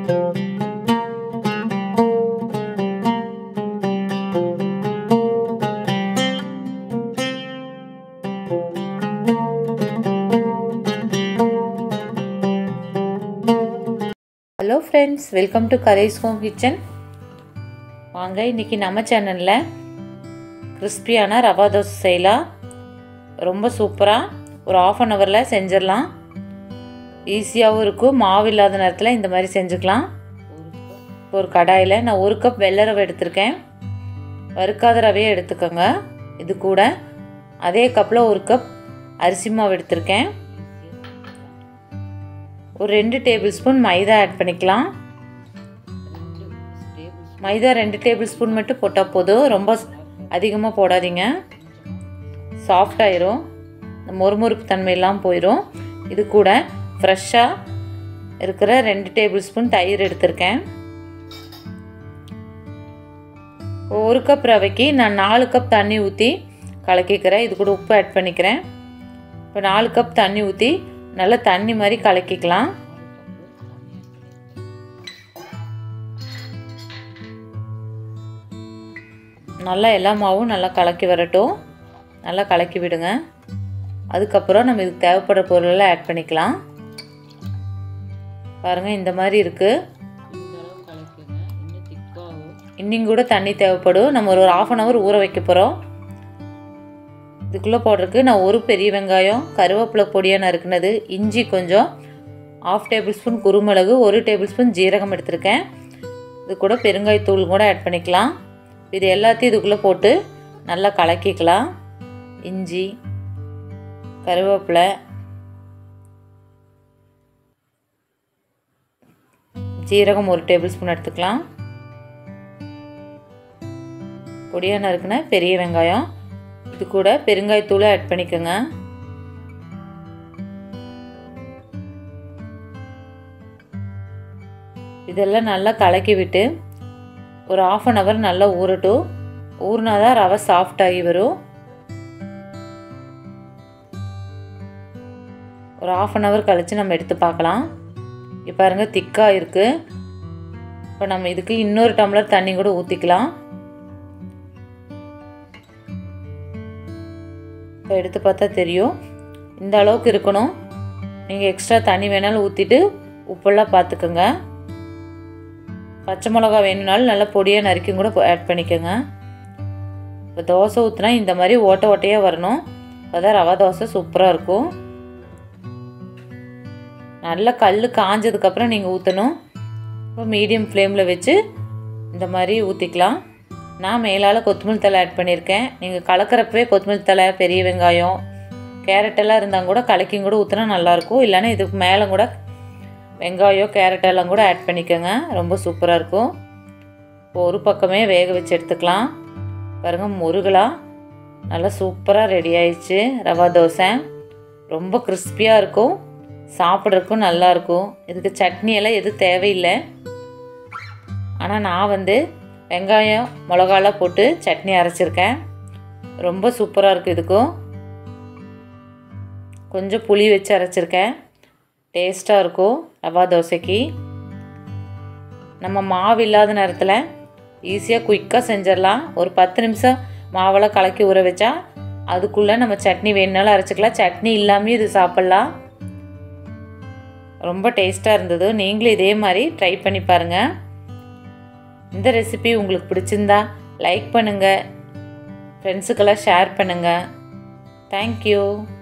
hello friends welcome to கரேஸ் home kitchen வாங்க இன்றைக்கி நம்ம சேனலில் கிறிஸ்பியான ரவா தோசை செய்யலாம் ரொம்ப சூப்பராக ஒரு ஆஃப் அன் ஹவரில் செஞ்சிடலாம் ஈஸியாகவும் இருக்கும் மாவு இல்லாத நேரத்தில் இந்த மாதிரி செஞ்சுக்கலாம் ஒரு கடாயில் நான் ஒரு கப் வெள்ளை ரவை எடுத்திருக்கேன் வறுக்காத ரவையை எடுத்துக்கோங்க இது கூட அதே கப்பில் ஒரு கப் அரிசி மாவு எடுத்திருக்கேன் ஒரு ரெண்டு டேபிள் ஸ்பூன் மைதா ஆட் பண்ணிக்கலாம் மைதா ரெண்டு டேபிள் ஸ்பூன் மட்டும் போட்டால் போதும் ரொம்ப அதிகமாக போடாதீங்க சாஃப்ட் ஆயிரும் மொறுமொறுப்பு தன்மையெல்லாம் போயிடும் இது கூட ஃப்ரெஷ்ஷாக இருக்கிற ரெண்டு டேபிள் ஸ்பூன் தயிர் எடுத்திருக்கேன் ஒரு கப் ரவைக்கு நான் நாலு கப் தண்ணி ஊற்றி கலக்கிக்கிறேன் இது கூட உப்பு ஆட் பண்ணிக்கிறேன் இப்போ நாலு கப் தண்ணி ஊற்றி நல்லா தண்ணி மாதிரி கலக்கிக்கலாம் நல்லா எல்லா மாவும் நல்லா கலக்கி வரட்டும் நல்லா கலக்கி விடுங்க அதுக்கப்புறம் நம்ம இதுக்கு தேவைப்படுற பொருளெல்லாம் ஆட் பண்ணிக்கலாம் பாருங்கள் இந்த மாதிரி இருக்குது இன்னும் கூட தண்ணி தேவைப்படும் நம்ம ஒரு ஆஃப் அன் ஹவர் ஊற வைக்க போகிறோம் இதுக்குள்ளே போடுறதுக்கு நான் ஒரு பெரிய வெங்காயம் கருவேப்பிலை பொடியாக நறுக்குனது இஞ்சி கொஞ்சம் ஆஃப் டேபிள் ஸ்பூன் குருமிளகு ஒரு டேபிள் ஸ்பூன் ஜீரகம் எடுத்திருக்கேன் இது கூட பெருங்காயத்தூள் கூட ஆட் பண்ணிக்கலாம் இது எல்லாத்தையும் இதுக்குள்ளே போட்டு நல்லா கலக்கிக்கலாம் இஞ்சி கருவேப்பிலை ஜீரகம் ஒரு டேபிள் ஸ்பூன் எடுத்துக்கலாம் பொடியாக நறுக்குன பெரிய வெங்காயம் இது கூட பெருங்காயத்தூளை ஆட் பண்ணிக்கோங்க இதெல்லாம் நல்லா கலக்கி விட்டு ஒரு ஆஃப் அன் ஹவர் நல்லா ஊறட்டும் ஊறினா தான் ரவை சாஃப்ட் ஆகி வரும் ஒரு ஆஃப் அன் ஹவர் கழித்து நம்ம எடுத்து பார்க்கலாம் இப்போ பாருங்கள் திக்காக இருக்குது இப்போ நம்ம இதுக்கு இன்னொரு டம்ளர் தண்ணி கூட ஊற்றிக்கலாம் இப்போ எடுத்து பார்த்தா தெரியும் இந்த அளவுக்கு இருக்கணும் நீங்கள் எக்ஸ்ட்ரா தண்ணி வேணாலும் ஊற்றிட்டு உப்பெல்லாம் பார்த்துக்கோங்க பச்சை மிளகா வேணும்னாலும் நல்லா பொடியாக நறுக்கும் கூட ஆட் பண்ணிக்கோங்க இப்போ தோசை ஊற்றினா இந்த மாதிரி ஓட்ட ஓட்டையாக வரணும் அப்போ தான் ரவா தோசை சூப்பராக இருக்கும் நல்லா கல் காஞ்சதுக்கப்புறம் நீங்கள் ஊற்றணும் இப்போ மீடியம் ஃப்ளேமில் வச்சு இந்த மாதிரி ஊற்றிக்கலாம் நான் மேலால் கொத்தமல்லி தலை ஆட் பண்ணியிருக்கேன் நீங்கள் கலக்கிறப்பவே கொத்தமல்லி தலை பெரிய வெங்காயம் கேரட் எல்லாம் இருந்தால் கூட கலக்கியும் கூட ஊற்றினா நல்லாயிருக்கும் இல்லைன்னா இதுக்கு மேலே கூட வெங்காயம் கேரட் எல்லாம் கூட ஆட் பண்ணிக்கோங்க ரொம்ப சூப்பராக இருக்கும் இப்போ ஒரு பக்கமே வேக வச்சு எடுத்துக்கலாம் பாருங்கள் முருகலாக நல்லா சூப்பராக ரெடி ஆயிடுச்சு ரவா தோசை ரொம்ப கிறிஸ்பியாக இருக்கும் சாப்பிட்றதுக்கும் நல்லாயிருக்கும் இதுக்கு சட்னி எல்லாம் எதுவும் தேவையில்லை ஆனால் நான் வந்து வெங்காயம் மிளகாலாம் போட்டு சட்னி அரைச்சிருக்கேன் ரொம்ப சூப்பராக இருக்குது இதுக்கும் கொஞ்சம் புளி வச்சு அரைச்சிருக்கேன் டேஸ்ட்டாக இருக்கும் ரவா தோசைக்கு நம்ம மாவு இல்லாத நேரத்தில் ஈஸியாக குயிக்காக செஞ்சிடலாம் ஒரு பத்து நிமிஷம் மாவெல்லாம் கலக்கி ஊற வச்சா அதுக்குள்ளே நம்ம சட்னி வேணுனாலும் அரைச்சிக்கலாம் சட்னி இல்லாமையும் இது சாப்பிட்லாம் ரொம்ப டேஸ்ட்டாக இருந்தது நீங்களும் இதே மாதிரி ட்ரை பண்ணி பாருங்கள் இந்த ரெசிபி உங்களுக்கு பிடிச்சிருந்தா லைக் பண்ணுங்கள் ஃப்ரெண்ட்ஸுக்கெல்லாம் ஷேர் பண்ணுங்கள் தேங்க்யூ